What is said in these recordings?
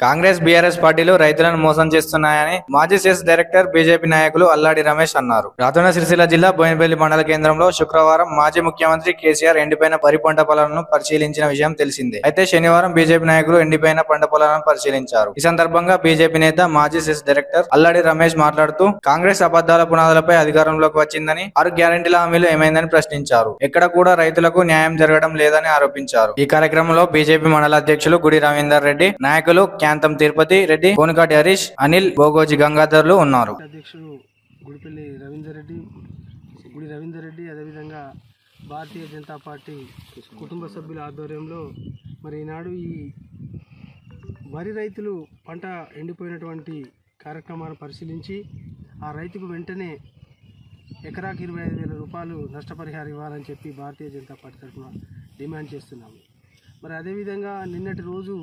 Congress BRS పార్టీలు రైతులను మోసం చేస్తున్నాయని మాజీ సెస్ డైరెక్టర్ బీజేపీ నాయకులు అల్లాడి రమేష్ అన్నారు రాజన్న సిరిసిల్ల జిల్లా బోయినపల్లి మండల కేంద్రంలో శుక్రవారం మాజీ ముఖ్యమంత్రి కేసీఆర్ ఎండిపోయిన వరి పంట పొలాలను పరిశీలించిన విషయం తెలిసిందే అయితే శనివారం బీజేపీ నాయకులు ఎండిపోయిన పంట పొలాలను పరిశీలించారు ఈ సందర్భంగా బీజేపీ నేత మాజీ సెస్ డైరెక్టర్ అల్లాడి రమేష్ మాట్లాడుతూ కాంగ్రెస్ అబద్దాల పునాదులపై అధికారంలోకి వచ్చిందని ఆరు గ్యారంటీల హామీలు ఏమైందని ప్రశ్నించారు ఎక్కడ కూడా రైతులకు న్యాయం జరగడం లేదని ఆరోపించారు ఈ కార్యక్రమంలో బీజేపీ మండల అధ్యక్షులు గుడి రవీందర్ రెడ్డి నాయకులు క్యాంతం తిరుపతి రెడ్డి కోనికాటి హరీష్ అనిల్ బోగోజి గంగాధర్లు ఉన్నారు అధ్యక్షుడు గుడిపల్లి రవీందర్ రెడ్డి గుడి రవీందర్ రెడ్డి అదేవిధంగా భారతీయ జనతా పార్టీ కుటుంబ సభ్యుల ఆధ్వర్యంలో మరి ఈనాడు ఈ వరి రైతులు పంట ఎండిపోయినటువంటి కార్యక్రమాన్ని పరిశీలించి ఆ రైతుకు వెంటనే ఎకరాకి ఇరవై ఐదు వేల రూపాయలు నష్టపరిహారం ఇవ్వాలని చెప్పి భారతీయ జనతా పార్టీ తరఫున డిమాండ్ చేస్తున్నాము మరి అదేవిధంగా నిన్నటి రోజు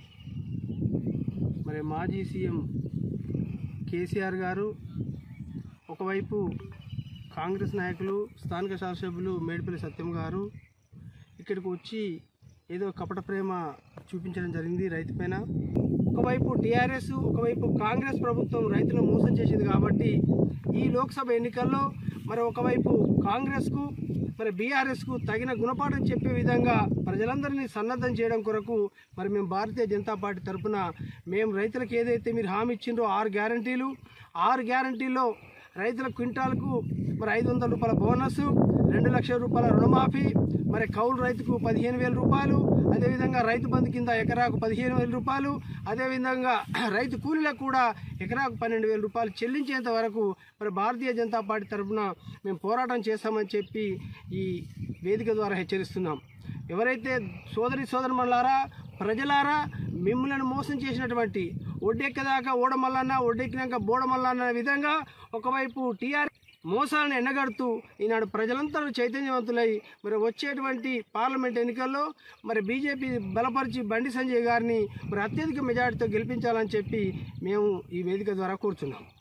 మరి మాజీ సీఎం కేసీఆర్ గారు ఒకవైపు కాంగ్రెస్ నాయకులు స్థానిక శాసనసభ్యులు మేడిపల్లి సత్యం గారు ఇక్కడికి వచ్చి ఏదో కపట ప్రేమ చూపించడం జరిగింది రైతు పైన ఒకవైపు టీఆర్ఎస్ ఒకవైపు కాంగ్రెస్ ప్రభుత్వం రైతులను మోసం చేసింది కాబట్టి ఈ లోక్సభ ఎన్నికల్లో మరి ఒకవైపు కాంగ్రెస్కు మరి బీఆర్ఎస్కు తగిన గుణపాఠం చెప్పే విధంగా ప్రజలందరినీ సన్నద్ధం చేయడం కొరకు మరి మేము భారతీయ జనతా పార్టీ తరఫున మేము రైతులకు ఏదైతే మీరు హామీ ఇచ్చిండ్రో ఆరు గ్యారంటీలు ఆరు గ్యారంటీల్లో రైతుల క్వింటాల్కు మరి ఐదు వందల రూపాయల బోనస్ రెండు లక్షల రూపాయల రుణమాఫీ మరి కౌలు రైతుకు పదిహేను వేల రూపాయలు అదేవిధంగా రైతు బంధు కింద ఎకరాకు పదిహేను వేల రూపాయలు అదేవిధంగా రైతు కూలీలకు కూడా ఎకరాకు పన్నెండు వేల రూపాయలు చెల్లించేంత వరకు మరి భారతీయ జనతా పార్టీ తరఫున మేము పోరాటం చేస్తామని చెప్పి ఈ వేదిక ద్వారా హెచ్చరిస్తున్నాం ఎవరైతే సోదరి సోదరుమల్లారా ప్రజలారా మిమ్మల్ని మోసం చేసినటువంటి ఒడ్డెక్కదాకా ఓడమల్లన్న ఒడ్డెక్కినాక బోడమల్లన్న విధంగా ఒకవైపు టీఆర్ మోసాలను ఎండగడుతూ ఈనాడు ప్రజలంతా చైతన్యవంతులై మరి వచ్చేటువంటి పార్లమెంట్ ఎన్నికల్లో మరి బీజేపీ బలపరిచి బండి సంజయ్ గారిని మరి అత్యధిక మెజార్టీతో గెలిపించాలని చెప్పి మేము ఈ వేదిక ద్వారా కోరుతున్నాం